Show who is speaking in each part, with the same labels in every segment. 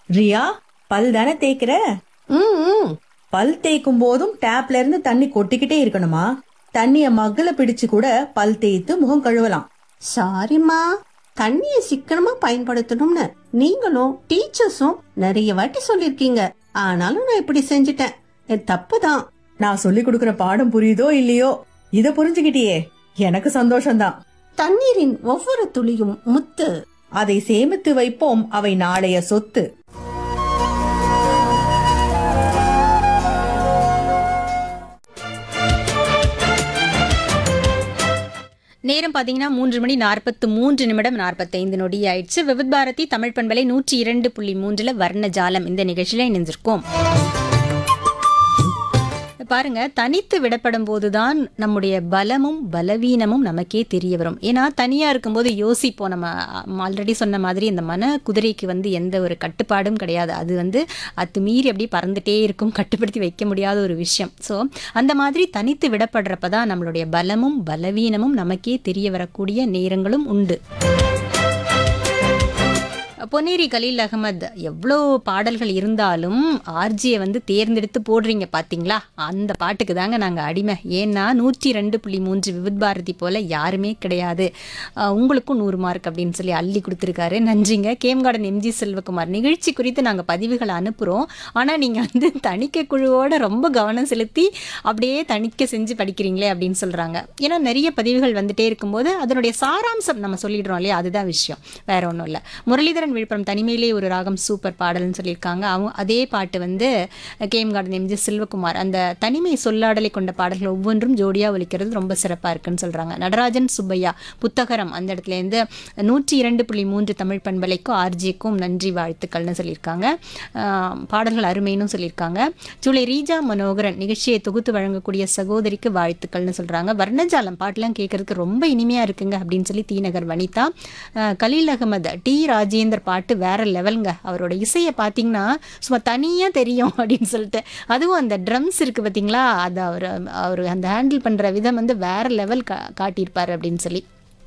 Speaker 1: ரியா பல் தானே தேய்க்கிற
Speaker 2: ம் ம்.
Speaker 1: பல் தேய்க்கும் போதும் டேப்ல இருந்து தண்ணி கொட்டிக்கிட்டே இருக்கணுமா தண்ணிய மக்குல பிடிச்சு கூட பல் தேய்த்து முகம் கழுவலாம்
Speaker 2: சாரிம்மா தண்ணியை சிக்கனமா பயன்படுத்தணும்னு நீங்களும் டீச்சர்ஸும் நிறைய வாட்டி சொல்லிருக்கீங்க ஆனாலும் நான் இப்படி செஞ்சிட்டேன் என் தப்பு தான்
Speaker 1: நான் சொல்லி கொடுக்கிற பாடம் புரியுதோ இல்லையோ இத புரிஞ்சுக்கிட்டியே எனக்கு சந்தோஷம்தான்
Speaker 2: தண்ணீரின் ஒவ்வொரு துளியும் முத்து
Speaker 1: அதை சேமித்து வைப்போம் அவை நாளைய சொத்து
Speaker 3: நேரம் பார்த்தீங்கன்னா மூன்று மணி நாற்பத்து மூன்று நிமிடம் நாற்பத்தைந்து நொடி ஆயிடுச்சு விவித் பாரதி தமிழ் பண்பலை நூற்றி இரண்டு புள்ளி மூன்றில் வர்ண ஜாலம் இந்த நிகழ்ச்சியில் இணைஞ்சிருக்கோம் பாருங்க தனித்து விடப்படும் போதுதான் நம்முடைய பலமும் பலவீனமும் நமக்கே தெரிய வரும் ஏன்னா தனியா இருக்கும்போது யோசிப்போம் நம்ம ஆல்ரெடி சொன்ன மாதிரி இந்த மன குதிரைக்கு வந்து எந்த ஒரு கட்டுப்பாடும் கிடையாது அது வந்து அத்து மீறி அப்படியே பறந்துட்டே இருக்கும் கட்டுப்படுத்தி வைக்க முடியாத ஒரு விஷயம் ஸோ அந்த மாதிரி தனித்து விடப்படுறப்ப தான் நம்மளுடைய பலமும் பலவீனமும் நமக்கே தெரிய வரக்கூடிய நேரங்களும் உண்டு பொன்னேரி கலீல் அகமது எவ்வளோ பாடல்கள் இருந்தாலும் ஆர்ஜியை வந்து தேர்ந்தெடுத்து போடுறீங்க பார்த்தீங்களா அந்த பாட்டுக்கு தாங்க நாங்கள் அடிமை ஏன்னா நூற்றி ரெண்டு புள்ளி மூன்று விவித் பாரதி போல் யாருமே கிடையாது அஹ் உங்களுக்கும் நூறு மார்க் அப்படின்னு சொல்லி அள்ளி கொடுத்துருக்காரு நன்றிங்க கேம் கார்டன் எம்ஜி செல்வகுமார் நிகழ்ச்சி குறித்து நாங்கள் பதிவுகளை அனுப்புகிறோம் ஆனால் நீங்கள் வந்து தணிக்கை குழுவோட ரொம்ப கவனம் செலுத்தி அப்படியே தணிக்கை செஞ்சு படிக்கிறீங்களே அப்படின்னு சொல்கிறாங்க ஏன்னா நிறைய பதிவுகள் வந்துட்டே இருக்கும்போது அதனுடைய சாராம்சம் நம்ம சொல்லிடுறோம் இல்லையா அதுதான் விஷயம் வேற ஒன்றும் இல்லை முரளிதரன் விழுப்புரம் தனிமையிலே ஒரு ராகம் சூப்பர் பாடல்னு சொல்லியிருக்காங்க அவங்க அதே பாட்டு வந்து கேம் கார்டன் எம்ஜி செல்வகுமார் அந்த தனிமை சொல்லாடலை கொண்ட பாடல்கள் ஒவ்வொன்றும் ஜோடியாக ஒலிக்கிறது ரொம்ப சிறப்பாக இருக்குன்னு சொல்கிறாங்க நடராஜன் சுப்பையா புத்தகரம் அந்த இடத்துலேருந்து நூற்றி இரண்டு புள்ளி மூன்று தமிழ் பண்பலைக்கும் ஆர்ஜிக்கும் நன்றி வாழ்த்துக்கள்னு சொல்லியிருக்காங்க ஆஹ் பாடல்கள் அருமைன்னு சொல்லியிருக்காங்க ஜூலை ரீஜா மனோகரன் நிகழ்ச்சியை தொகுத்து வழங்கக்கூடிய சகோதரிக்கு வாழ்த்துக்கள்னு சொல்கிறாங்க வர்ணஜாலம் பாட்டெலாம் கேட்கறதுக்கு ரொம்ப இனிமையாக இருக்குங்க அப்படின்னு சொல்லி தீநகர் வனிதா ஆஹ் கலீல் அகமது டி ராஜேந்தர் பாட்டு வேற லெவலுங்க அவரோட இசையை பார்த்தீங்கன்னா சும்மா தனியாக தெரியும் அப்படின்னு சொல்லிட்டு அதுவும் அந்த ட்ரம்ஸ் இருக்குது பார்த்தீங்களா அது அவர் அவர் அந்த ஹேண்டில் பண்ணுற விதம் வந்து வேற லெவல் கா காட்டியிருப்பார் அப்படின்னு சொல்லி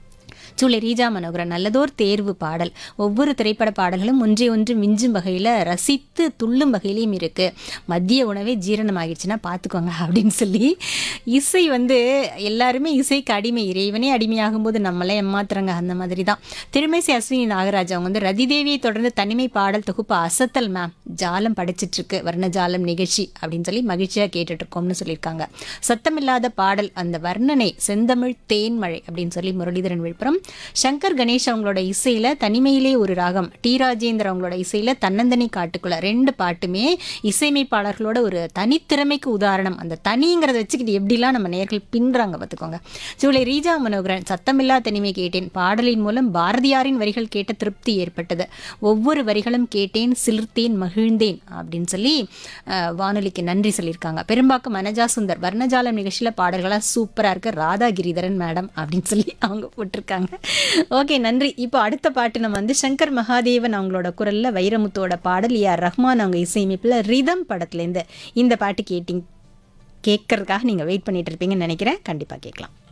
Speaker 3: சூளை ரீஜா மனோகரன் நல்லதோர் தேர்வு பாடல் ஒவ்வொரு திரைப்பட பாடல்களும் ஒன்றை ஒன்று மிஞ்சும் வகையில் ரசித்து துள்ளும் வகையிலையும் இருக்கு மதிய உணவே ஜீரணமாகிடுச்சுன்னா பார்த்துக்கோங்க அப்படின்னு சொல்லி இசை வந்து எல்லாருமே இசைக்கு அடிமை இறைவனே அடிமையாகும்போது நம்மளே ஏமாத்துறாங்க அந்த மாதிரி தான் திருமேசி அஸ்வினி நாகராஜ் அவங்க வந்து ரதிதேவியை தொடர்ந்து தனிமை பாடல் தொகுப்பு அசத்தல் மேம் ஜாலம் படைச்சிட்டு இருக்கு வர்ணஜாலம் நிகழ்ச்சி அப்படின்னு சொல்லி மகிழ்ச்சியாக கேட்டுட்டு இருக்கோம்னு சொல்லியிருக்காங்க சத்தமில்லாத பாடல் அந்த வர்ணனை செந்தமிழ் தேன்மழை அப்படின்னு சொல்லி முரளிதரன் விழுப்புரம் சங்கர் கணேஷ் அவங்களோட இசையில தனிமையிலே ஒரு ராகம் டி ராஜேந்தர் அவங்களோட இசையில தன்னந்தனி காட்டுக்குள்ள ரெண்டு பாட்டுமே இசையமைப்பாளர்களோட ஒரு தனித்திறமைக்கு உதாரணம் அந்த தனிங்கிறத வச்சுக்கிட்டு எப்படிலாம் நம்ம நேர்கள் பின்றாங்க பார்த்துக்கோங்க ஜூலை ரீஜா மனோகரன் சத்தமில்லா தனிமை கேட்டேன் பாடலின் மூலம் பாரதியாரின் வரிகள் கேட்ட திருப்தி ஏற்பட்டது ஒவ்வொரு வரிகளும் கேட்டேன் சிலிர்த்தேன் மகிழ்ந்தேன் அப்படின்னு சொல்லி அஹ், வானொலிக்கு நன்றி சொல்லியிருக்காங்க பெரும்பாக்கம் மனஜா சுந்தர் வர்ணஜாலம் நிகழ்ச்சியில் பாடல்களாக சூப்பராக இருக்கு ராதா கிரிதரன் மேடம் அப்படின்னு சொல்லி அவங்க போட்டிருக்காங்க ஓகே நன்றி இப்போ அடுத்த பாட்டு நம்ம வந்து சங்கர் மகாதேவன் அவங்களோட குரல்ல வைரமுத்தோட பாடல் ஏஆர் ரஹ்மான் அவங்க இசையமைப்பில் ரிதம் படத்துலேருந்து இந்த பாட்டு கேட்டிங் கேட்கறதுக்காக நீங்கள் வெயிட் பண்ணிட்டு இருப்பீங்கன்னு நினைக்கிறேன் கண்டிப்பாக கேட்கலாம்